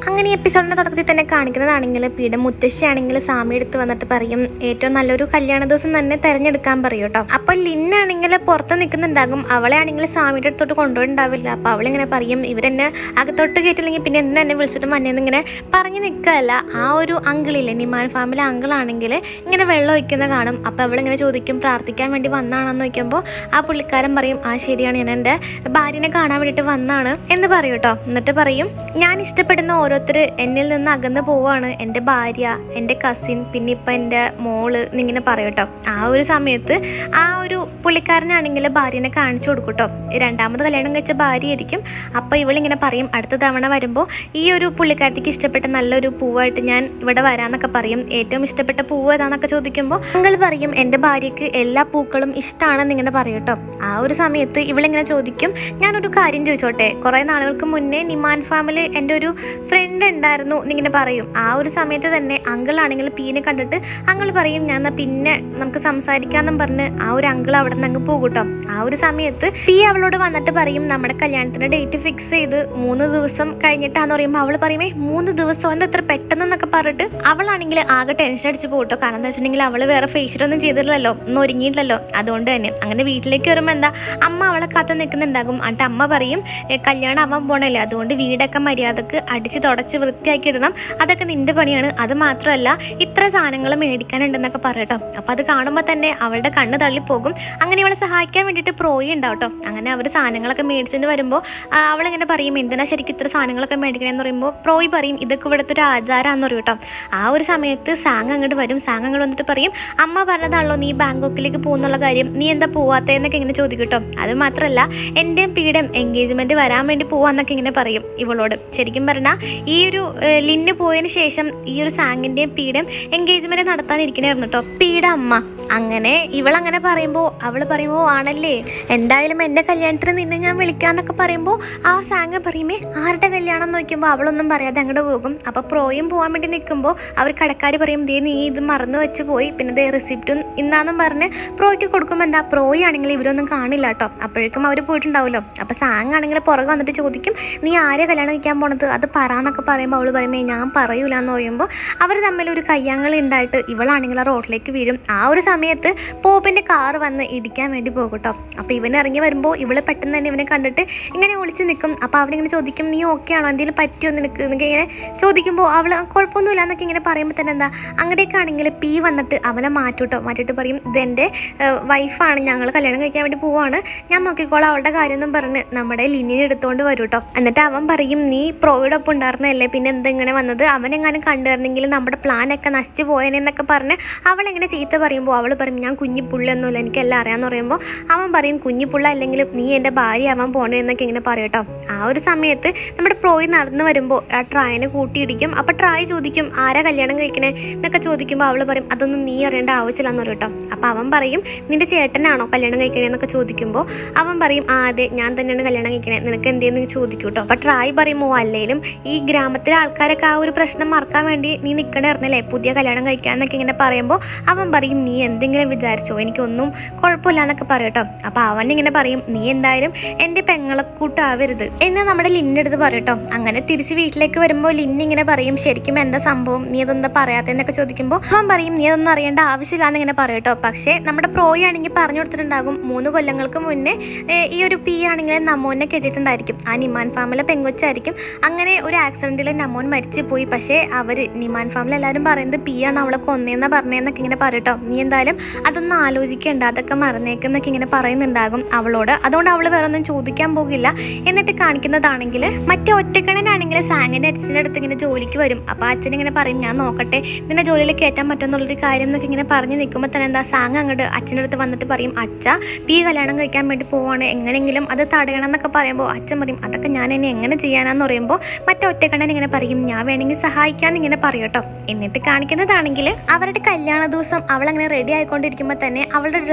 അങ്ങനെ ഈ എപ്പിസോഡിന്റെ തുടക്കത്തിൽ തന്നെ കാണിക്കുന്നതാണെങ്കിൽ പീഡ മുത്തശ്ശിയാണെങ്കിൽ സാമി എടുത്ത് വന്നിട്ട് പറയും ഏറ്റവും നല്ലൊരു കല്യാണ ദിവസം തന്നെ തിരഞ്ഞെടുക്കാൻ പറയും കേട്ടോ അപ്പൊ ലിന്നാണെങ്കിൽ പുറത്ത് നിൽക്കുന്നുണ്ടാകും അവളെ ആണെങ്കിൽ സ്വാമിയുടെ അടുത്തോട്ട് കൊണ്ടുപോയിട്ടുണ്ടാവില്ല അപ്പൊ അവളിങ്ങനെ പറയും ഇവരെന്നെ അകത്തോട്ട് കയറ്റില്ലെങ്കിൽ പിന്നെ എന്തിനാ എന്നെ വിളിച്ചിട്ട് മഞ്ഞെന്ന് ഇങ്ങനെ പറഞ്ഞു നിൽക്കല്ല ആ ഒരു അങ്കിളില്ലേ നിമാൻ ഫാമിലെ അങ്കിളാണെങ്കിൽ ഇങ്ങനെ വെള്ളം ഒഴിക്കുന്ന കാണും അപ്പൊ അവളിങ്ങനെ ചോദിക്കും പ്രാർത്ഥിക്കാൻ വേണ്ടി വന്നാണെന്ന് നോക്കുമ്പോൾ ആ പുള്ളിക്കാരൻ പറയും ആ ശരിയാണ് ഞാൻ എൻ്റെ ഭാര്യനെ കാണാൻ വേണ്ടിയിട്ട് വന്നാണ് എന്ന് പറയും കേട്ടോ എന്നിട്ട് പറയും ഞാൻ ഇഷ്ടപ്പെടുന്ന ഓരോരുത്തർ എന്നിൽ നിന്ന് അകന്ന് പോവാണ് എൻ്റെ ഭാര്യ എൻ്റെ കസിൻ പിന്നെ ഇപ്പം എൻ്റെ മോള് എന്നിങ്ങനെ പറയും കേട്ടോ ആ ഒരു സമയത്ത് ആ ഒരു പുള്ളിക്കാരനാണെങ്കിൽ ഭാര്യനെ കാണിച്ചു കൊടുക്കും കേട്ടോ രണ്ടാമത് കല്യാണം കഴിച്ച ഭാര്യയായിരിക്കും അപ്പോൾ ഇവളിങ്ങനെ പറയും അടുത്ത തവണ വരുമ്പോൾ ഈ ഒരു പുള്ളിക്കാരത്തിക്ക് ഇഷ്ടപ്പെട്ട നല്ലൊരു പൂവായിട്ട് ഞാൻ ഇവിടെ വരാന്നൊക്കെ പറയും ഏറ്റവും ഇഷ്ടപ്പെട്ട പൂവ് ഏതാന്നൊക്കെ ചോദിക്കുമ്പോൾ നിങ്ങൾ പറയും എൻ്റെ ഭാര്യയ്ക്ക് എല്ലാ പൂക്കളും ഇഷ്ടമാണെന്ന് ഇങ്ങനെ പറയും കേട്ടോ ആ ഒരു സമയത്ത് ഇവളിങ്ങനെ ചോദിക്കും ഞാനൊരു കാര്യം ചോദിച്ചോട്ടെ കുറേ നാളുകൾക്ക് മുന്നേ നിമാൻ ഫാമിൽ എൻ്റെ ഒരു ഫ്രണ്ട് ഉണ്ടായിരുന്നു എന്നിങ്ങനെ പറയും ആ ഒരു സമയത്ത് തന്നെ അങ്കിളാണെങ്കിൽ പീനെ കണ്ടിട്ട് അങ്കിൾ പറയും ഞാൻ എന്നാ പിന്നെ നമുക്ക് സംസാരിക്കാന്നും പറഞ്ഞ് ആ ഒരു അങ്കിൾ അവിടെ നിന്ന് അങ്ങ് പോകും കേട്ടോ ആ ഒരു സമയത്ത് പി അവളോട് വന്നിട്ട് പറയും നമ്മുടെ കല്യാണത്തിന്റെ ഡേറ്റ് ഫിക്സ് ചെയ്ത് മൂന്ന് ദിവസം കഴിഞ്ഞിട്ടാന്ന് പറയുമ്പോൾ അവൾ പറയുമേ മൂന്ന് ദിവസം എന്താ എത്ര പെട്ടെന്നൊക്കെ പറഞ്ഞിട്ട് അവളാണെങ്കിൽ ആകെ ടെൻഷൻ അടിച്ച് പോട്ടോ കാരണം എന്താ വെച്ചിട്ടുണ്ടെങ്കിൽ അവള് വേറെ ഫേഷ്യൽ ഒന്നും ചെയ്തിട്ടില്ലല്ലോ ഒന്നും ഒരുങ്ങിയിട്ടില്ലല്ലോ അതുകൊണ്ട് തന്നെ അങ്ങനെ വീട്ടിലേക്ക് കയറുമ്പോൾ എന്താ അമ്മ അവളെ കാത്ത് നിൽക്കുന്നുണ്ടാകും എന്നിട്ട് അമ്മ പറയും "ഏ, കല്യാണം ആവാൻ പോണല്ലേ അതുകൊണ്ട് വീടൊക്കെ മര്യാദക്ക് അടിച്ച് തുടച്ച് വൃത്തിയാക്കി ഇടണം അതൊക്കെ നിന്റെ പണിയാണ് അത് മാത്രമല്ല ഇത്ര സാധനങ്ങൾ മേടിക്കാനുണ്ടെന്നൊക്കെ പറയട്ടോ അപ്പൊ അത് കാണുമ്പോൾ തന്നെ അവളുടെ കണ്ണ് തള്ളിപ്പോകും അങ്ങനെ ഇവളെ സഹായിക്കാൻ വേണ്ടിയിട്ട് പ്രോയി ഉണ്ടാവും കേട്ടോ അങ്ങനെ അവർ സാധനങ്ങളൊക്കെ മേടിച്ചിട്ട് വരുമ്പോൾ അവളിങ്ങനെ പറയും എന്തിനാ ശരിക്കും ഇത്ര സാധനങ്ങളൊക്കെ മേടിക്കണമെന്ന് പറയുമ്പോൾ പ്രോയി പറയും ഇതൊക്കെ ഇവിടുത്തെ ഒരു ആചാരമാണെന്ന് പറയും കേട്ടോ ആ ഒരു സമയത്ത് സാങ് അങ്ങോട്ട് വരും സാങ് അങ്ങോട്ട് വന്നിട്ട് പറയും അമ്മ പറഞ്ഞതാണല്ലോ നീ ബാങ്കോക്കിലേക്ക് പോകുന്നുള്ള കാര്യം നീ എന്താ പോവാത്തതെന്നൊക്കെ ഇങ്ങനെ ചോദിക്കും കേട്ടോ അത് മാത്രമല്ല എൻ്റെയും പീഡം എൻഗേജ്മെൻറ്റ് വരാൻ വേണ്ടി പോവാന്നൊക്കെ ഇങ്ങനെ പറയും ഇവളോട് ശരിക്കും പറഞ്ഞാൽ ഈ ഒരു ഏഹ്, ലിന്ന് പോയതിന് ശേഷം ഈ ഒരു സാങ്ങിൻ്റെയും പീഡം എൻഗേജ്മെൻറ്റ് നടത്താനിരിക്കണായിരുന്നു കേട്ടോ പീഡ അമ്മ അങ്ങനെ ഇവളങ്ങനെ പറയുമ്പോൾ അവൾ പറയുമ്പോൾ ആണല്ലേ എന്തായാലും എൻ്റെ കല്യാണത്തിന് നിന്നെ ഞാൻ വിളിക്കാന്നൊക്കെ പറയുമ്പോൾ ആ സാങ് പറയുമേ ആരുടെ കല്യാണം എന്ന് നോക്കുമ്പോൾ അവളൊന്നും പറയാതെ അങ്ങോട്ട് പോകും അപ്പോൾ പ്രോയും പോകാൻ വേണ്ടി നിൽക്കുമ്പോൾ അവർ കടക്കാർ പറയും ദേ നീ ഇത് മറന്നു വെച്ച് പോയി പിന്നെ ദേ റിസിപ്റ്റും ഇന്നാന്നും പറഞ്ഞ് പ്രോയ്ക്ക് കൊടുക്കുമ്പോൾ എന്താ പ്രോയി ആണെങ്കിൽ ഇവരൊന്നും കാണില്ല കേട്ടോ അപ്പോഴേക്കും അവർ പോയിട്ടുണ്ടാവുമല്ലോ അപ്പോൾ സാങ് ആണെങ്കിൽ പുറകെ വന്നിട്ട് ചോദിക്കും നീ ആരെ കല്യാണം കഴിക്കാൻ പോണത് അത് പറയാന്നൊക്കെ പറയുമ്പോൾ അവൾ പറയുമേ ഞാൻ പറയൂല എന്ന് പറയുമ്പോൾ അവർ തമ്മിൽ ഒരു കയ്യാങ്കളി ഉണ്ടായിട്ട് ഇവളാണെങ്കിൽ ആ റോഡിലേക്ക് വീഴും ആ ഒരു സമയത്ത് പോപ്പിൻ്റെ കാർ വന്ന് ഇടിക്കാൻ വേണ്ടി പോകും കേട്ടോ അപ്പോൾ ഇവൻ ഇറങ്ങി വരുമ്പോൾ ഇവള് പെട്ടെന്ന് തന്നെ ഇവനെ കണ്ടിട്ട് ഇങ്ങനെ ഒളിച്ച് നിൽക്കും അപ്പോൾ അവനിങ്ങനെ ചോദിക്കും നീ ഓക്കെ ആണോ എന്തെങ്കിലും പറ്റിയോ നിനക്ക് എന്നൊക്കെ ഇങ്ങനെ ചോദിക്കുമ്പോൾ അവൾ കുഴപ്പമൊന്നുമില്ല എന്നൊക്കെ ഇങ്ങനെ പറയുമ്പോൾ തന്നെ എന്താ അങ്ങടേക്കാണെങ്കിൽ പി വന്നിട്ട് അവനെ മാറ്റൂട്ടോ മാറ്റിയിട്ട് പറയും ഇതെൻ്റെ വൈഫാണ് ഞങ്ങൾ കല്യാണം കഴിക്കാൻ വേണ്ടി പോവാണ് ഞാൻ നോക്കിക്കോളാം അവളുടെ കാര്യം എന്നും പറഞ്ഞ് നമ്മുടെ ലിനിനെ എടുത്തുകൊണ്ട് വരും കേട്ടോ എന്നിട്ട് അവൻ പറയും നീ പ്രോയുടെ ഒപ്പം ഉണ്ടായിരുന്നല്ലേ പിന്നെ എന്താ ഇങ്ങനെ വന്നത് അവനെങ്ങാനും കണ്ടുവരുന്നെങ്കിൽ നമ്മുടെ പ്ലാനൊക്കെ നശിച്ചു പോയനെന്നൊക്കെ പറഞ്ഞ് അവളെങ്ങനെ ചീത്ത പറയുമ്പോൾ അവൾ പറയും ഞാൻ കുഞ്ഞി പുള്ളൊന്നുമില്ല എനിക്കെല്ലാം അറിയാമെന്ന് പറയുമ്പോൾ അവൻ പറയും കുഞ്ഞി പുള്ള അല്ലെങ്കിലും നീ എൻ്റെ ഭാര്യ ആവാൻ പോണേ എന്നൊക്കെ ഇങ്ങനെ പറയും കേട്ടോ ആ ഒരു സമയത്ത് നമ്മുടെ പ്രോയി നടന്നു വരുമ്പോൾ ആ ട്രായനെ കൂട്ടിയിടിക്കും അപ്പോൾ ട്രായ് ചോദിക്കും ആരാ കല്യാണം കഴിക്കണേ എന്നൊക്കെ ചോദിക്കുമ്പോൾ അവൾ പറയും അതൊന്നും നീ അറിയേണ്ട ആവശ്യമില്ലെന്ന് പറയും കേട്ടോ അപ്പോൾ അവൻ പറയും നിന്റെ ചേട്ടനാണോ കല്യാണം കഴിക്കണേ എന്നൊക്കെ ചോദിക്കുമ്പോൾ അവൻ പറയും ആ അതെ ഞാൻ തന്നെയാണ് കല്യാണം കഴിക്കണേ നിനക്ക് എന്തേന്ന് ചോദിക്കും കേട്ടോ അപ്പോൾ ട്രായ് പറയുമോ അല്ലേലും ഈ ഗ്രാമത്തിലെ ആൾക്കാരൊക്കെ ആ ഒരു പ്രശ്നം മറക്കാൻ വേണ്ടി നീ നിൽക്കണമായിരുന്നല്ലേ പുതിയ കല്യാണം കഴിക്കാന്നൊക്കെ ഇങ്ങനെ പറയുമ്പോൾ അവൻ പറയും നീ എന്തെങ്കിലും വിചാരിച്ചോ എനിക്കൊന്നും കുഴപ്പമില്ല എന്നൊക്കെ പറയും കേട്ടോ അപ്പോൾ അവൻ ഇങ്ങനെ പറയും നീ എന്തായാലും എൻ്റെ പെങ്ങളെ കൂട്ടാവരുത് എന്ന് നമ്മുടെ ലിന്നിൻ്റെ അടുത്ത് പറയും കേട്ടോ അങ്ങനെ തിരിച്ച് വീട്ടിലേക്ക് വരുമ്പോൾ ലിന്നി ഇങ്ങനെ പറയും ശരിക്കും എന്താ സംഭവം നീ അതെന്താ പറയാത്തതെന്നൊക്കെ ചോദിക്കുമ്പോൾ അവൻ പറയും നീ അതൊന്നും അറിയേണ്ട ആവശ്യമില്ല എന്നിങ്ങനെ പറയും കേട്ടോ പക്ഷേ നമ്മുടെ പ്രോയി ആണെങ്കിൽ പറഞ്ഞു കൊടുത്തിട്ടുണ്ടാകും മൂന്ന് കൊല്ലങ്ങൾക്ക് മുന്നേ ഏഹ്, ഈ ഒരു പി ആണെങ്കിൽ നമ്മോനെ കെട്ടിയിട്ടുണ്ടായിരിക്കും ആ നിമാൻ ഫാമിലെ പെങ്കൊച്ചായിരിക്കും അങ്ങനെ ഒരു ആക്സിഡൻറ്റിൽ നമ്മോൻ മരിച്ചു പോയി പക്ഷേ അവർ നിമാൻ ഫാമിൽ എല്ലാവരും പറയുന്നത് പി ആണ് അവളെ കൊന്നേന്നാ പറഞ്ഞതെന്നൊക്കെ ഇങ്ങനെ പറയട്ടോ നീ എന്തായാലും അതൊന്നും ആലോചിക്കേണ്ട അതൊക്കെ മറന്നേക്കെന്നൊക്കെ ഇങ്ങനെ പറയുന്നുണ്ടാകും അവളോട് അതുകൊണ്ട് അവൾ വേറെ ഒന്നും ചോദിക്കാൻ പോകില്ല എന്നിട്ട് കാണിക്കുന്നതാണെങ്കിൽ മറ്റേ ഒറ്റക്കണനാണെങ്കിൽ സാങ്ങിൻ്റെ അച്ഛൻ്റെ അടുത്ത് ഇങ്ങനെ ജോലിക്ക് വരും അപ്പോൾ അച്ഛൻ ഇങ്ങനെ പറയും ഞാൻ നോക്കട്ടെ നിന്നെ ജോലിയിൽ കയറ്റാൻ പറ്റുമെന്നുള്ളൊരു കാര്യം എന്നൊക്കെ ഇങ്ങനെ പറഞ്ഞ് നിൽക്കുമ്പോൾ തന്നെ എന്താ സാങ് അങ്ങോട്ട് അച്ഛൻ്റെ അടുത്ത് വന്നിട്ട് പറയും അച്ഛ പി കല്യാണം കഴിക്കാൻ വേണ്ടി പോവാണ് എങ്ങനെയെങ്കിലും അത് തടയണം എന്നൊക്കെ പറയുമ്പോൾ അച്ഛൻ പറയും അതൊക്കെ ഞാൻ ഇനി എങ്ങനെ ചെയ്യാനാന്ന് പറയുമ്പോൾ മറ്റേ ഒറ്റക്കണ്ണൻ ഇങ്ങനെ പറയും ഞാൻ വേണമെങ്കിൽ സഹായിക്കാന്ന് ഇങ്ങനെ പറയും കേട്ടോ എന്നിട്ട് കാണിക്കുന്നതാണെങ്കിൽ അവരുടെ കല്യാണ ദിവസം അവൾ അങ്ങനെ റെഡി ആയിക്കൊണ്ടിരിക്കുമ്പോൾ തന്നെ അവളുടെ ഡ്രസ്സ് അങ്ങോട്ട്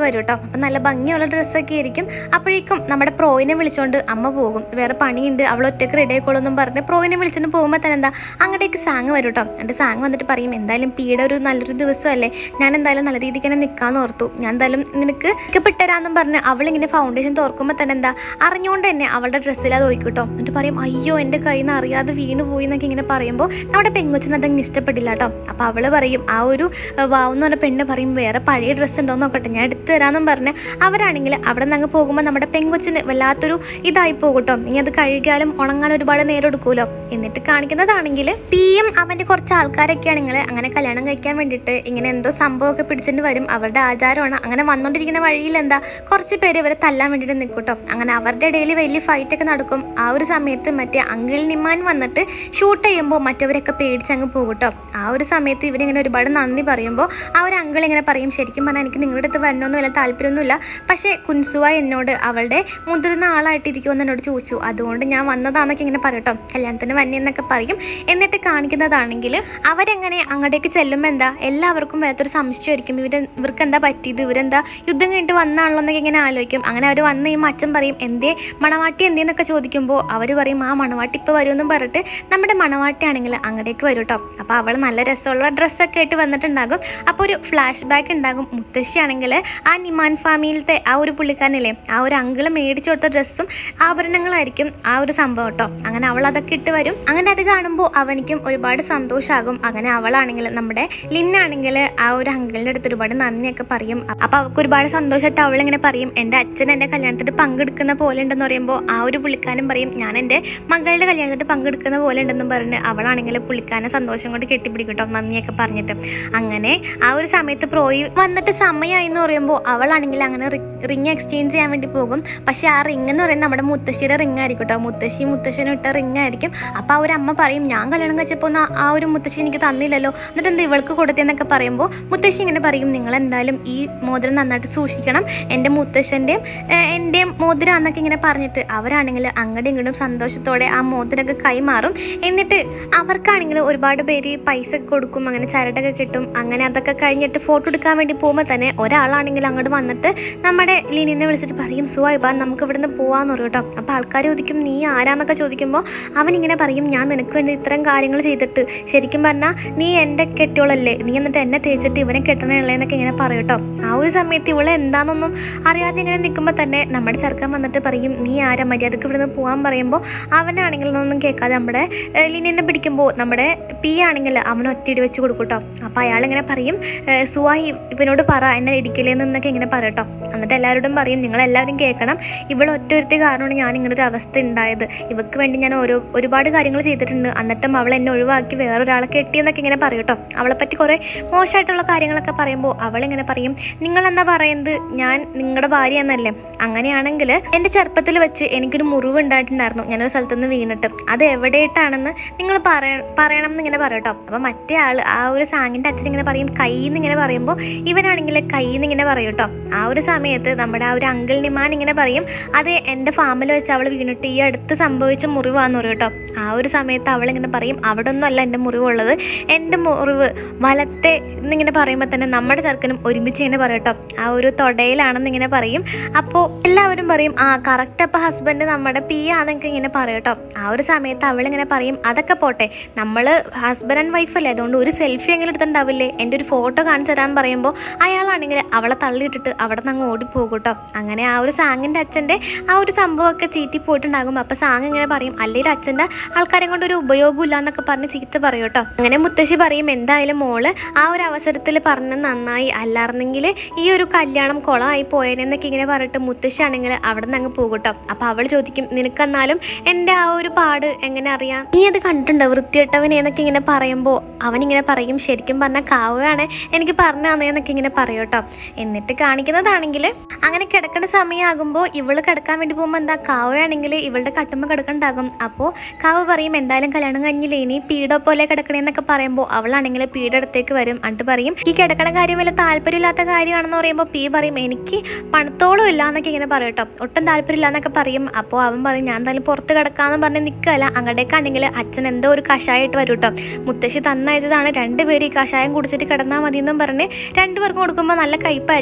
വരും കേട്ടോ അപ്പം നല്ല ഭംഗിയുള്ള ഡ്രസ്സൊക്കെ ആയിരിക്കും അപ്പോഴേക്കും നമ്മുടെ പ്രോയിനെ വിളിച്ചുകൊണ്ട് അമ്മ പോകും വേറെ പണിയുണ്ട് അവൾ ഒറ്റയ്ക്ക് റെഡി ആയിക്കോളെന്നും പറഞ്ഞ് പ്രോയിനെ വിളിച്ചുകൊണ്ട് പോകുമ്പോൾ തന്നെ എന്താ അങ്ങോട്ടേക്ക് സാങ് വരും കേട്ടോ എന്നിട്ട് സാങ് വന്നിട്ട് പറയും എന്തായാലും പീടെ ഒരു നല്ലൊരു ദിവസമല്ലേ ഞാൻ എന്തായാലും നല്ല രീതിക്ക് തന്നെ നിൽക്കാമെന്ന് ഓർത്തു ഞാൻ എന്തായാലും നിനക്ക് ഇഷ്ടപ്പെട്ടരാന്നും പറഞ്ഞ് അവളിങ്ങനെ ഫൗണ്ടേഷൻ തുറക്കുമ്പോൾ തന്നെ എന്താ അറിഞ്ഞുകൊണ്ട് തന്നെ അവളുടെ ഡ്രസ്സിൽ അത് ഒഴിക്കും എന്നിട്ട് പറയും അയ്യോ എൻ്റെ കയ്യിൽ നിന്ന് അറിയാതെ വീണ് പോയി എന്നൊക്കെ ഇങ്ങനെ പറയുമ്പോൾ നമ്മുടെ പെങ്കൊച്ചിന് അതങ്ങ് ഇഷ്ടപ്പെട്ടില്ല കേട്ടോ അപ്പോൾ അവൾ പറയും ആ ഒരു ഏഹ്, വാവ് എന്ന് പറഞ്ഞ പെണ്ണ് പറയും വേറെ പഴയ ഡ്രസ്സ് ഉണ്ടോ എന്ന് നോക്കട്ടെ ഞാൻ എടുത്തു തരാമെന്നും പറഞ്ഞ് അവരാണെങ്കിൽ അവിടെ നിന്ന് അങ്ങ് പോകുമ്പോൾ നമ്മുടെ പെങ്കൊച്ചിന് വല്ലാത്തൊരു ഇതായി പോകും കേട്ടോ ഇനി അത് കഴുകിയാലും ഉണങ്ങാൻ ഒരുപാട് നേരം എടുക്കുമല്ലോ എന്നിട്ട് കാണിക്കുന്നതാണെങ്കിൽ പിയും അവൻ്റെ കുറച്ച് ആൾക്കാരൊക്കെ ആണെങ്കിൽ അങ്ങനെ കല്യാണം കഴിക്കാൻ വേണ്ടിയിട്ട് ഇങ്ങനെ എന്തോ സംഭവമൊക്കെ പിടിച്ചിട്ട് വരും അവരുടെ ആചാരമാണ് അങ്ങനെ വന്നുകൊണ്ടിരിക്കുന്ന വഴിയിൽ എന്താ കുറച്ച് പേര് ഇവരെ തല്ലാൻ വേണ്ടിയിട്ട് നിൽക്കും കേട്ടോ അങ്ങനെ അവരുടെ ഇടയിൽ വലിയ ഫൈറ്റൊക്കെ നടക്കും ആ ഒരു സമയത്ത് മറ്റേ അങ്കിൾ നിമാൻ വന്നിട്ട് ഷൂട്ട് ചെയ്യുമ്പോൾ മറ്റവരൊക്കെ പേടിച്ചങ്ങ് പോകും കേട്ടോ ആ ഒരു സമയത്ത് ഇവരിങ്ങനെ ഒരുപാട് നന്ദി പറയുമ്പോൾ ആ ഒരു അങ്കിൾ ഇങ്ങനെ പറയും ശരിക്കും പറഞ്ഞാൽ എനിക്ക് നിങ്ങളുടെ അടുത്ത് വരണമെന്നും വലിയ താല്പര്യമൊന്നുമില്ല പക്ഷേ കുൻസുവ എന്നോട് അവളുടെ മുതിർന്ന ആളായിട്ടിരിക്കുമെന്ന് എന്നോട് ചോദിച്ചു അതുകൊണ്ട് ഞാൻ വന്നതാന്നൊക്കെ ഇങ്ങനെ പറയും കേട്ടോ കല്യാണത്തിന് വന്നി എന്നൊക്കെ പറയും എന്നിട്ട് കാണിക്കുന്നതാണെങ്കിൽ അവരെങ്ങനെ അങ്ങോട്ടേക്ക് ചെല്ലുമ്പോൾ എന്താ എല്ലാവർക്കും വരാത്തൊരു സംശയമായിരിക്കും ഇവർ ഇവർക്ക് എന്താ പറ്റിയത് ഇവരെന്താ യുദ്ധം കഴിഞ്ഞിട്ട് വന്നാണല്ലോ എന്നൊക്കെ ഇങ്ങനെ ആലോചിക്കും അങ്ങനെ അവർ വന്ന് ഈ അച്ഛൻ പറയും എന്തേ മണവാട്ടി എന്തേന്നൊക്കെ ചോദിക്കുമ്പോൾ അവർ പറയും ആ മണവാട്ടി ഇപ്പോൾ വരുമെന്നും പറഞ്ഞിട്ട് നമ്മുടെ മണവാട്ടിയാണെങ്കിൽ അങ്ങോട്ടേക്ക് വരും കേട്ടോ അപ്പോൾ അവൾ നല്ല രസമുള്ള ഡ്രസ്സൊക്കെ ആയിട്ട് വന്നിട്ടുണ്ടാകും അപ്പോൾ ഒരു ഫ്ലാഷ് ബാക്ക് ഉണ്ടാകും മുത്തശ്ശിയാണെങ്കിൽ ആ നിമാൻ ഫാമിലിത്തെ ആ ഒരു പുള്ളിക്കാരനില്ലേ ആ ഒരു അങ്കിള് മേടിച്ചു കൊടുത്ത ഡ്രസ്സും ആഭരണങ്ങളായിരിക്കും ആ ഒരു സംഭവം കേട്ടോ അങ്ങനെ അവൾ അതൊക്കെ ഇട്ട് വരും അങ്ങനെ അത് കാണുമ്പോൾ അവനിക്കും ഒരുപാട് സന്തോഷമാകും അങ്ങനെ അവളാണെങ്കിൽ നമ്മുടെ ലിന്നാണെങ്കിൽ ആ ഒരു അങ്കിളിൻ്റെ അടുത്ത് ഒരുപാട് നന്ദിയൊക്കെ പറയും അപ്പോൾ അവൾക്ക് ഒരുപാട് സന്തോഷമായിട്ട് അവളിങ്ങനെ പറയും എൻ്റെ അച്ഛൻ എൻ്റെ കല്യാണത്തിന് പങ്കെടുക്കുന്ന പോലെ ഉണ്ടെന്ന് പറയുമ്പോൾ ആ ഒരു പുള്ളിക്കാരൻ പറയും ഞാൻ എൻ്റെ മകളുടെ കല്യാണത്തിന് പങ്കെടുക്കുന്ന പോലെ ഉണ്ടെന്നും പറഞ്ഞ് അവളാണെങ്കിൽ പുള്ളിക്കാരനെ സന്തോഷം കൊണ്ട് കെട്ടിപ്പിടിക്കും കേട്ടോ നന്ദിയൊക്കെ പറഞ്ഞിട്ട് അങ്ങനെ ആ ഒരു സമയത്ത് പ്രോയി വന്നിട്ട് സമയമായി എന്ന് പറയുമ്പോൾ അവളാണെങ്കിൽ അങ്ങനെ റിങ് എക്സ്ചേഞ്ച് ചെയ്യാൻ വേണ്ടി പോകും പക്ഷേ ആ റിങ് എന്ന് പറയുന്നത് നമ്മുടെ മുത്തശ്ശിയുടെ റിങ് ആയിരിക്കും കേട്ടോ മുത്തശ്ശി മുത്തശ്ശനും ഇട്ട റിങ് ആയിരിക്കും അപ്പോൾ ആ ഒരു അമ്മ പറയും ഞാൻ കല്യാണം കഴിച്ചപ്പോൾ ഒന്നും ആ ഒരു മുത്തശ്ശി എനിക്ക് തന്നില്ലല്ലോ എന്നിട്ട് എന്താ ഇവൾക്ക് കൊടുത്തതെന്നൊക്കെ പറയുമ്പോൾ മുത്തശ്ശി ഇങ്ങനെ പറയും നിങ്ങൾ എന്തായാലും ഈ മോതിരം നന്നായിട്ട് സൂക്ഷിക്കണം എൻ്റെ മുത്തശ്ശൻ്റെയും എൻ്റെയും മോതിരം എന്നൊക്കെ ഇങ്ങനെ പറഞ്ഞിട്ട് അവരാണെങ്കിൽ അങ്ങോട്ടും ഇങ്ങോട്ടും സന്തോഷത്തോടെ ആ മോതിരമൊക്കെ കൈമാറും എന്നിട്ട് അവർക്കാണെങ്കിൽ ഒരുപാട് പേര് പൈസ ഒക്കെ കൊടുക്കും അങ്ങനെ ചരടൊക്കെ കിട്ടും അങ്ങനെ അതൊക്കെ കഴിഞ്ഞിട്ട് ഫോട്ടോ എടുക്കാൻ വേണ്ടി പോകുമ്പോൾ തന്നെ ഒരാളാണെങ്കിൽ അങ്ങോട്ട് വന്നിട്ട് നമ്മുടെ ലീനിനെ വിളിച്ചിട്ട് പറയും സുവായിബ നമുക്ക് ഇവിടുന്ന് പോവാന്ന് പറയും കേട്ടോ അപ്പോൾ ആൾക്കാർ ചോദിക്കും നീ ആരാന്നൊക്കെ ചോദിക്കുമ്പോൾ അവനിങ്ങനെ പറയും ഞാൻ നിനക്ക് വേണ്ടി ഇത്തരം കാര്യങ്ങൾ ചെയ്തിട്ട് ശരിക്കും പറഞ്ഞാൽ നീ എൻ്റെ കെട്ടിയോളല്ലേ നീ എന്നിട്ട് എന്നെ തേച്ചിട്ട് ഇവനെ കെട്ടണല്ലേ എന്നൊക്കെ ഇങ്ങനെ പറയും കേട്ടോ ആ ഒരു സമയത്ത് ഇവളെ എന്താണെന്നൊന്നും അറിയാതെ ഇങ്ങനെ നിൽക്കുമ്പോൾ തന്നെ നമ്മുടെ ചെറുക്കൻ വന്നിട്ട് പറയും നീ ആരാ മര്യാദക്ക് ഇവിടുന്ന് പോകാൻ പറയുമ്പോൾ അവനാണെങ്കിൽ ഒന്നും കേൾക്കാതെ നമ്മുടെ ഏഹ്, ലിനിനെ പിടിക്കുമ്പോൾ നമ്മുടെ പി ആണെങ്കിൽ അവൻ ഒറ്റയിടി വെച്ച് കൊടുക്കും കേട്ടോ അപ്പോൾ അയാളിങ്ങനെ പറയും ഏഹ്, സുവായി ഇവനോട് പറ എന്നെ ഇടിക്കലേന്ന് എന്നൊക്കെ ഇങ്ങനെ പറയും കേട്ടോ എന്നിട്ട് എല്ലാവരോടും പറയും നിങ്ങളെല്ലാവരും കേൾക്കണം ഇവൾ ഒറ്റൊരുത്തി കാരണമാണ് ഞാൻ ഇങ്ങനെ ഒരു അവസ്ഥ ഉണ്ടായത് ഇവക്ക് വേണ്ടി ഞാൻ ഓരോ ഒരുപാട് കാര്യങ്ങൾ ചെയ്തിട്ടുണ്ട് എന്നിട്ടും അവൾ എന്നെ ഒഴിവാക്കി വേറൊരാളെ കെട്ടിയെന്നൊക്കെ ഇങ്ങനെ പറയും കേട്ടോ അവളെ പറ്റി കുറേ മോശമായിട്ടുള്ള കാര്യങ്ങളൊക്കെ പറയുമ്പോൾ അവളിങ്ങനെ പറയും നിങ്ങളെന്താ പറയുന്നത് ഞാൻ നിങ്ങളുടെ ഭാര്യ എന്നല്ലേ അങ്ങനെയാണെങ്കിൽ എൻ്റെ ചെറുപ്പത്തിൽ വെച്ച് എനിക്കൊരു മുറിവ് ഉണ്ടായിട്ടുണ്ടായിരുന്നു ഞാനൊരു സ്ഥലത്തുനിന്ന് വീണിട്ട് അത് എവിടെയിട്ടാണെന്ന് നിങ്ങൾ പറയ പറയണം എന്നിങ്ങനെ പറയും കേട്ടോ അപ്പോൾ മറ്റേ ആൾ ആ ഒരു സാങ്ങിൻ്റെ അച്ഛൻ ഇങ്ങനെ പറയും കയ്യിൽ നിന്ന് ഇങ്ങനെ പറയുമ്പോൾ ഇവനാണെങ്കിൽ കയ്യിൽ നിന്ന് ഇങ്ങനെ പറയും കേട്ടോ ആ ഒരു സമയത്ത് നമ്മുടെ ആ ഒരു അങ്കിൾ നിമാൻ ഇങ്ങനെ പറയും അത് എൻ്റെ ഫാമിൽ വെച്ച് അവൾ വീണിട്ട് ഈ അടുത്ത് സംഭവിച്ച മുറിവാന്ന് പറയും കേട്ടോ ആ ഒരു സമയത്ത് അവളിങ്ങനെ പറയും അവിടെ ഒന്നും അല്ല എൻ്റെ മുറിവുള്ളത് എൻ്റെ മുറിവ് വലത്തെ എന്നിങ്ങനെ പറയുമ്പോൾ തന്നെ നമ്മുടെ ചെറുക്കനും ഒരുമിച്ച് ഇങ്ങനെ പറയും കേട്ടോ ആ ഒരു തൊടയിലാണെന്ന് ഇങ്ങനെ പറയും അപ്പോൾ എല്ലാവരും പറയും ആ കറക്റ്റ് അപ്പോൾ ഹസ്ബൻഡ് നമ്മുടെ പി ആണെന്നൊക്കെ ഇങ്ങനെ പറയും കേട്ടോ ആ ഒരു സമയത്ത് അവളിങ്ങനെ പറയും അതൊക്കെ പോട്ടെ നമ്മൾ ഹസ്ബൻഡ് ആൻഡ് വൈഫ് അല്ലേ അതുകൊണ്ട് ഒരു സെൽഫി എങ്ങനെ എടുത്തിട്ടുണ്ടാവില്ലേ എൻ്റെ ഒരു ഫോട്ടോ കാണിച്ചു തരാൻ പറയുമ്പോൾ അയാളാണെങ്കിൽ അവളെ തള്ളിയിട്ടിട്ട് അവിടെ നിന്ന് അങ്ങ് ഓടിപ്പോകും കേട്ടോ അങ്ങനെ ആ ഒരു സാങ്ങിൻ്റെ അച്ഛൻ്റെ ആ ഒരു സംഭവമൊക്കെ ചീറ്റി പോയിട്ടുണ്ടാകും അപ്പോൾ സാങ് ഇങ്ങനെ പറയും അല്ലെങ്കിൽ അച്ഛൻ്റെ ആൾക്കാരെ കൊണ്ട് ഒരു ഉപയോഗമില്ല എന്നൊക്കെ പറഞ്ഞ് ചീത്ത പറയും കേട്ടോ അങ്ങനെ മുത്തശ്ശി പറയും എന്തായാലും മോള് ആ ഒരു അവസരത്തിൽ പറഞ്ഞത് നന്നായി അല്ലായിരുന്നെങ്കിൽ ഈ ഒരു കല്യാണം കുളമായി പോയേനെന്നൊക്കെ ഇങ്ങനെ പറഞ്ഞിട്ട് മുത്തശ്ശിയാണെങ്കിൽ അവിടെ നിന്ന് അങ്ങ് പോകും കേട്ടോ അപ്പോൾ അവൾ ചോദിക്കും നിനക്കെന്നാലും എൻ്റെ ആ ഒരു പാട് എങ്ങനെ അറിയാം നീ അത് കണ്ടിട്ടുണ്ടോ വൃത്തിയിട്ടവനെ എന്നൊക്കെ ഇങ്ങനെ പറയുമ്പോൾ അവനിങ്ങനെ പറയും ശരിക്കും പറഞ്ഞാൽ കാവയാണ് എനിക്ക് പറഞ്ഞു തന്നേന്നൊക്കെ ഇങ്ങനെ പറയും കേട്ടോ എന്നിട്ട് കാണിക്കുന്നതാണെങ്കിൽ അങ്ങനെ കിടക്കേണ്ട സമയമാകുമ്പോൾ ഇവള് കിടക്കാൻ വേണ്ടി പോകുമ്പോൾ എന്താ കാവയാണെങ്കിൽ ഇവളുടെ കട്ടുമ്പ കിടക്കണ്ടാകും അപ്പോൾ കാവ് പറയും എന്തായാലും കല്യാണം കഴിഞ്ഞില്ലേ ഇനി പീഡോ പോലെ കിടക്കണേന്നൊക്കെ പറയുമ്പോൾ അവളാണെങ്കിൽ പീഡ അടുത്തേക്ക് വരും എന്നിട്ട് പറയും ഈ കിടക്കണ കാര്യം വല്ല താല്പര്യമില്ലാത്ത കാര്യമാണെന്ന് പറയുമ്പോൾ പി പറയും എനിക്ക് പണത്തോളം ഇല്ല എന്നൊക്കെ ഇങ്ങനെ പറയും കേട്ടോ ഒട്ടും താല്പര്യമില്ല എന്നൊക്കെ പറയും അപ്പോൾ അവൻ പറയും ഞാൻ എന്തായാലും പുറത്ത് കിടക്കാന്ന് പറഞ്ഞ് നിൽക്കുകയല്ല അങ്ങോട്ടേക്കാണെങ്കിൽ അച്ഛൻ എന്തോ ഒരു കഷായിട്ട് വരും കേട്ടോ മുത്തശ്ശി തന്നയച്ചതാണ് രണ്ടുപേരും ഈ കഷായം കുടിച്ചിട്ട് കിടന്നാൽ മതി എന്നും പറഞ്ഞ് രണ്ടുപേർക്കും കൊടുക്കുമ്പോൾ നല്ല കയ്പായിരിക്കും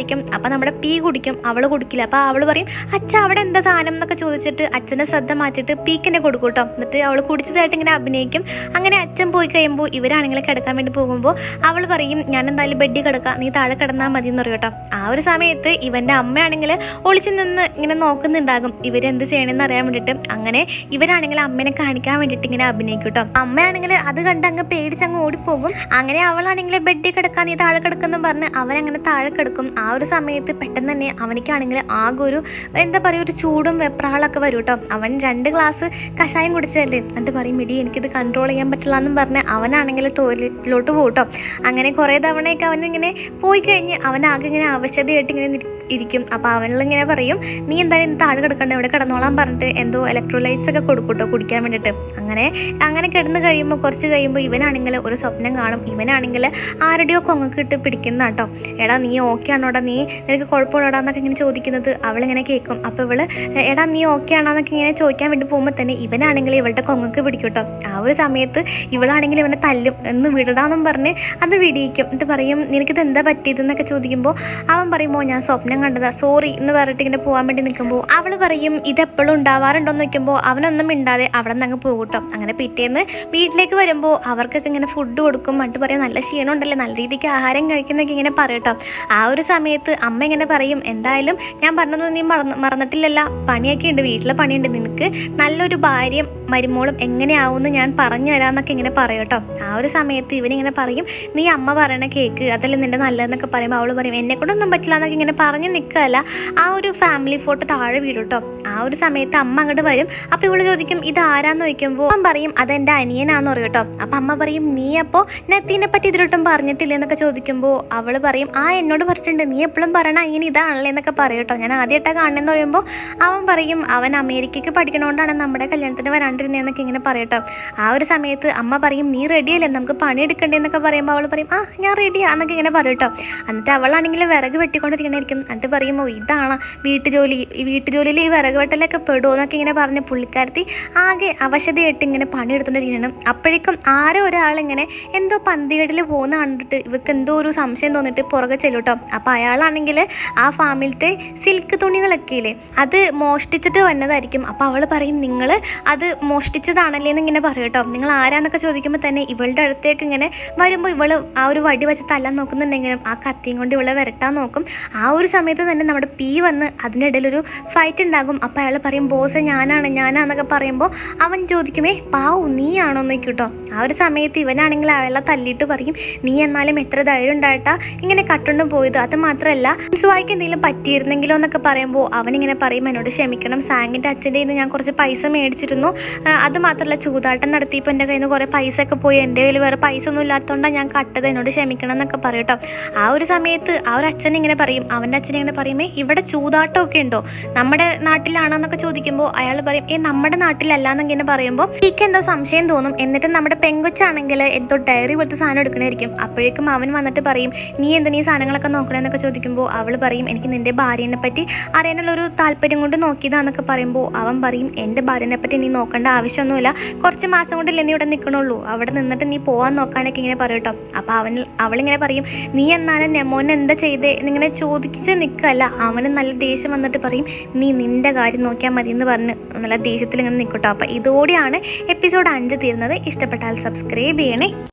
കുടിക്കുന്നതായിരിക്കും അപ്പം നമ്മുടെ പീ കുടിക്കും അവൾ കുടിക്കില്ല അപ്പോൾ അവൾ പറയും അച്ഛ അവിടെ എന്താ സാധനം എന്നൊക്കെ ചോദിച്ചിട്ട് അച്ഛൻ്റെ ശ്രദ്ധ മാറ്റിയിട്ട് പീക്കിനെ കൊടുക്കും കേട്ടോ എന്നിട്ട് അവൾ കുടിച്ചതായിട്ട് ഇങ്ങനെ അഭിനയിക്കും അങ്ങനെ അച്ഛൻ പോയി കഴിയുമ്പോൾ ഇവരാണെങ്കിൽ കിടക്കാൻ വേണ്ടി പോകുമ്പോൾ അവൾ പറയും ഞാൻ എന്തായാലും ബെഡിൽ കിടക്കാം നീ താഴെ കിടന്നാൽ മതി എന്ന് പറയും കേട്ടോ ആ ഒരു സമയത്ത് ഇവൻ്റെ അമ്മയാണെങ്കിൽ ഒളിച്ചു നിന്ന് ഇങ്ങനെ നോക്കുന്നുണ്ടാകും ഇവരെന്ത് ചെയ്യണമെന്ന് അറിയാൻ വേണ്ടിയിട്ട് അങ്ങനെ ഇവരാണെങ്കിൽ അമ്മേനെ കാണിക്കാൻ വേണ്ടിയിട്ട് ഇങ്ങനെ അഭിനയിക്കും കേട്ടോ അമ്മയാണെങ്കിൽ അത് കണ്ട് അങ്ങ് പേടിച്ചങ്ങ് ഓടിപ്പോകും അങ്ങനെ അവളാണെങ്കിൽ ബെഡിൽ കിടക്കാൻ നീ താഴെ കിടക്കുന്നു പറഞ്ഞ് അവനങ്ങനെ താഴെ കിടക്കും ആ ഒരു സമയത്ത് പെട്ടെന്ന് തന്നെ അവനിക്കാണെങ്കിൽ ആകെ ഒരു എന്താ പറയുക ഒരു ചൂടും വെപ്രാളൊക്കെ വരും കേട്ടോ അവൻ രണ്ട് ഗ്ലാസ് കഷായം കുടിച്ചതല്ലേ എന്നിട്ട് പറയും ഇടി എനിക്കിത് കൺട്രോൾ ചെയ്യാൻ പറ്റില്ല എന്നും പറഞ്ഞ് അവനാണെങ്കിൽ ടോയ്ലറ്റിലോട്ട് പോകും കേട്ടോ അങ്ങനെ കുറേ തവണയൊക്കെ അവനിങ്ങനെ പോയി കഴിഞ്ഞ് അവനാകെ ഇങ്ങനെ ആവശ്യതയായിട്ട് ഇങ്ങനെ നിരി- ഇരിക്കും അപ്പോൾ അവനിങ്ങനെ പറയും നീ എന്തായാലും ഇന്ന് താഴെ കിടക്കണ്ട ഇവിടെ കിടന്നോളാൻ പറഞ്ഞിട്ട് എന്തോ ഇലക്ട്രോലൈറ്റ്സ് ഒക്കെ കൊടുക്കും കേട്ടോ കുടിക്കാൻ വേണ്ടിയിട്ട് അങ്ങനെ അങ്ങനെ കിടന്ന് കഴിയുമ്പോൾ കുറച്ച് കഴിയുമ്പോൾ ഇവനാണെങ്കിൽ ഒരു സ്വപ്നം കാണും ഇവനാണെങ്കിൽ ആരുടെയോ കൊങ്ങക്ക് ഇട്ട് പിടിക്കുന്ന കേട്ടോ എടാ നീ ഓക്കെ ആണോടാ നീ നിനക്ക് കുഴപ്പമുള്ളടാ എന്നൊക്കെ ഇങ്ങനെ ചോദിക്കുന്നത് അവളിങ്ങനെ കേൾക്കും അപ്പോൾ ഇവള് എടാ നീ ഓക്കെ ആണോ എന്നൊക്കെ ഇങ്ങനെ ചോദിക്കാൻ വേണ്ടി പോകുമ്പോൾ തന്നെ ഇവനാണെങ്കിൽ ഇവളുടെ കൊങ്ങക്ക് പിടിക്കും കേട്ടോ ആ ഒരു സമയത്ത് ഇവളാണെങ്കിൽ ഇവനെ തല്ലും എന്ന് വിടടാന്നും പറഞ്ഞ് അത് വിടിയിക്കും എന്നിട്ട് പറയും നിനക്കിത് എന്താ പറ്റിയതെന്നൊക്കെ ചോദിക്കുമ്പോൾ അവൻ പറയുമ്പോൾ ഞാൻ സ്വപ്നം കണ്ടതാ സോറി എന്ന് പറഞ്ഞിട്ട് ഇങ്ങനെ പോകാൻ വേണ്ടി നിൽക്കുമ്പോൾ അവൾ പറയും ഇത് എപ്പോഴും ഉണ്ടാവാറുണ്ടോ എന്ന് നോക്കുമ്പോൾ അവനൊന്നും മിണ്ടാതെ അവിടെ നിന്ന് അങ്ങ് പോകും കേട്ടോ അങ്ങനെ പിറ്റേന്ന് വീട്ടിലേക്ക് വരുമ്പോൾ അവർക്കൊക്കെ ഇങ്ങനെ ഫുഡ് കൊടുക്കും എന്നിട്ട് പറയും നല്ല ക്ഷീണം ഉണ്ടല്ലേ നല്ല രീതിക്ക് ആഹാരം കഴിക്കുന്നൊക്കെ ഇങ്ങനെ പറയട്ടോ ആ ഒരു സമയത്ത് അമ്മ ഇങ്ങനെ പറയും എന്തായാലും ഞാൻ പറഞ്ഞതൊന്നും നീ മറന്ന് മറന്നിട്ടില്ലല്ല പണിയൊക്കെ ഉണ്ട് വീട്ടിലെ പണിയുണ്ട് നിനക്ക് നല്ലൊരു ഭാര്യയും മരുമോളും എങ്ങനെയാവുമെന്ന് ഞാൻ പറഞ്ഞു തരാമെന്നൊക്കെ ഇങ്ങനെ പറയും കേട്ടോ ആ ഒരു സമയത്ത് ഇവനിങ്ങനെ പറയും നീ അമ്മ പറയണ കേക്ക് അതല്ലേ നിന്റെ നല്ലതെന്നൊക്കെ പറയുമ്പോൾ അവൾ പറയും എന്നെ കൊണ്ടൊന്നും പറ്റില്ല എന്നൊക്കെ ഇങ്ങനെ പറഞ്ഞു നിൽക്കുകയല്ല ആ ഒരു ഫാമിലി ഫോട്ടോ താഴെ വീടും കേട്ടോ ആ ഒരു സമയത്ത് അമ്മ അങ്ങോട്ട് വരും അപ്പോൾ ഇവള് ചോദിക്കും ഇത് ആരാന്ന് ചോദിക്കുമ്പോൾ അവൻ പറയും അതെൻ്റെ അനിയനാന്ന് പറയും കേട്ടോ അപ്പം അമ്മ പറയും നീ അപ്പോൾ നെത്തീനെ പറ്റി ഇതിലൊട്ടും പറഞ്ഞിട്ടില്ല എന്നൊക്കെ ചോദിക്കുമ്പോൾ അവൾ പറയും ആ എന്നോട് പറഞ്ഞിട്ടുണ്ട് നീ എപ്പോഴും പറയണ അനിയൻ ഇതാണല്ലേ എന്നൊക്കെ പറയും കേട്ടോ ഞാൻ ആദ്യമായിട്ടാണ് കാണുന്നതെന്ന് പറയുമ്പോൾ അവൻ പറയും അവൻ അമേരിക്കയ്ക്ക് പഠിക്കണോണ്ടാണ് നമ്മുടെ കല്യാണത്തിന് വരാണ്ടിരുന്നതെന്നൊക്കെ ഇങ്ങനെ പറയട്ടോ ആ ഒരു സമയത്ത് അമ്മ പറയും നീ റെഡിയല്ലേ നമുക്ക് പണിയെടുക്കണ്ടേ എന്നൊക്കെ പറയുമ്പോൾ അവൾ പറയും ആ ഞാൻ റെഡിയാ എന്നൊക്കെ ഇങ്ങനെ പറയും കേട്ടോ എന്നിട്ട് അവളാണെങ്കിൽ വിറക് വെട്ടിക്കൊണ്ടിരിക്കണായിരിക്കും എന്നിട്ട് പറയുമ്പോൾ ഇതാണ് വീട്ടുജോലി ഈ വീട്ടുജോലിയിൽ ഈ വിറക് വെട്ടലൊക്കെ പെടുമോ എന്നൊക്കെ ഇങ്ങനെ പറഞ്ഞ് പുള്ളിക്കാരത്തി ആകെ അവശതയായിട്ട് ഇങ്ങനെ പണിയെടുത്തുകൊണ്ടിരിക്കണം അപ്പോഴേക്കും ആരോ ഒരാളിങ്ങനെ എന്തോ പന്തികേടിൽ പോകുന്ന കണ്ടിട്ട് ഇവർക്ക് എന്തോ ഒരു സംശയം തോന്നിട്ട് പുറകെ ചെല്ലും കേട്ടോ അപ്പോൾ അയാളാണെങ്കിൽ ആ ഫാമിലത്തെ സിൽക്ക് തുണികളൊക്കെ ഇല്ലേ അത് മോഷ്ടിച്ചിട്ട് വന്നതായിരിക്കും അപ്പോൾ അവൾ പറയും നിങ്ങൾ അത് മോഷ്ടിച്ചതാണല്ലേ എന്ന് ഇങ്ങനെ പറയും കേട്ടോ നിങ്ങൾ ആരാന്നൊക്കെ ചോദിക്കുമ്പോൾ തന്നെ ഇവളുടെ അടുത്തേക്ക് ഇങ്ങനെ വരുമ്പോൾ ഇവള് ആ ഒരു വടി വെച്ച് തല്ലാൻ നോക്കുന്നുണ്ടെങ്കിലും ആ കത്തിയും കൊണ്ട് ഇവളെ വരട്ടാൻ നോക്കും ആ ഒരു സമയത്ത് തന്നെ നമ്മുടെ പി വന്ന് അതിനിടയിൽ ഒരു ഫൈറ്റ് ഉണ്ടാകും അപ്പോൾ അയാൾ പറയും ബോസ് ഞാനാണ് ഞാനാന്നൊക്കെ പറയുമ്പോൾ അവൻ ചോദിക്കുമേ പാവു നീയാണോ എന്ന് കേട്ടോ ആ ഒരു സമയത്ത് ഇവനാണെങ്കിൽ അയാളെ തല്ലിയിട്ട് പറയും നീ എന്നാലും എത്ര ധൈര്യം ഉണ്ടായിട്ടാ ഇങ്ങനെ കട്ടുകൊണ്ട് പോയത് അത് മാത്രമല്ല സുവായിക്ക് എന്തെങ്കിലും പറ്റിയിരുന്നെങ്കിലോ എന്നൊക്കെ പറയുമ്പോൾ അവനിങ്ങനെ പറയും എന്നോട് ക്ഷമിക്കണം സാങ്കിൻ്റെ അച്ഛൻ്റെ കയ്യിൽ നിന്ന് ഞാൻ കുറച്ച് പൈസ മേടിച്ചിരുന്നു ആ, അത് മാത്രമല്ല ചൂതാട്ടം നടത്തിയപ്പോൾ എൻ്റെ കയ്യിൽ നിന്ന് കുറേ പൈസ ഒക്കെ പോയി എൻ്റെ കയ്യിൽ വേറെ പൈസ ഒന്നും ഇല്ലാത്തതുകൊണ്ടാണ് ഞാൻ കട്ടത് എന്നോട് ക്ഷമിക്കണം എന്നൊക്കെ പറയും കേട്ടോ ആ ഒരു സമയത്ത് ആ ഒരു അച്ഛൻ ഇങ്ങനെ പറയും അവൻ്റെ അച്ഛൻ ഇങ്ങനെ പറയുമേ ഇവിടെ ചൂതാട്ടമൊക്കെ ഉണ്ടോ നമ്മുടെ നാട്ടിലാണോ എന്നൊക്കെ ചോദിക്കുമ്പോൾ അയാൾ പറയും ഏ നമ്മുടെ നാട്ടിലല്ല എന്നിങ്ങനെ പറയുമ്പോൾ എനിക്ക് എന്തോ സംശയം തോന്നും എന്നിട്ട് നമ്മുടെ പെങ്കൊച്ചാണെങ്കിൽ എന്തോ ഡയറി പോലത്തെ സാധനം എടുക്കണമായിരിക്കും അപ്പോഴേക്കും അവൻ വന്നിട്ട് പറയും നീ എന്തിനാ ഈ സാധനങ്ങളൊക്കെ നോക്കണമെന്നൊക്കെ ചോദിക്കുമ്പോൾ അവൾ പറയും എനിക്ക് നിന്റെ ഭാര്യനെ പറ്റി അറിയാനുള്ള ഒരു താല്പര്യം കൊണ്ട് നോക്കിയതാന്നൊക്കെ പറയുമ്പോൾ അവൻ പറയും എൻ്റെ ഭാര്യനെ പറ്റി നീ നോക്കേണ്ട ആവശ്യമൊന്നുമില്ല കുറച്ച് മാസം കൊണ്ടല്ലേ നീ ഇവിടെ നിൽക്കണുള്ളൂ അവിടെ നിന്നിട്ട് നീ പോകാൻ നോക്കാനൊക്കെ ഇങ്ങനെ പറയും കേട്ടോ അപ്പോൾ അവൻ അവളിങ്ങനെ പറയും നീ എന്നാലും നെമോൻ എന്താ ചെയ്തേ എന്നിങ്ങനെ ചോദിച്ച് നിൽക്കല്ല അവന് നല്ല ദേഷ്യം വന്നിട്ട് പറയും നീ നിന്റെ കാര്യം നോക്കിയാൽ മതി എന്ന് പറഞ്ഞ് നല്ല ദേഷ്യത്തിൽ ഇങ്ങനെ നിൽക്കട്ടോ അപ്പോൾ ഇതോടെയാണ് എപ്പിസോഡ് അഞ്ച് തീർന്നത് ഇഷ്ടപ്പെട്ടാൽ സബ്സ്ക്രൈബ് ചെയ്യണേ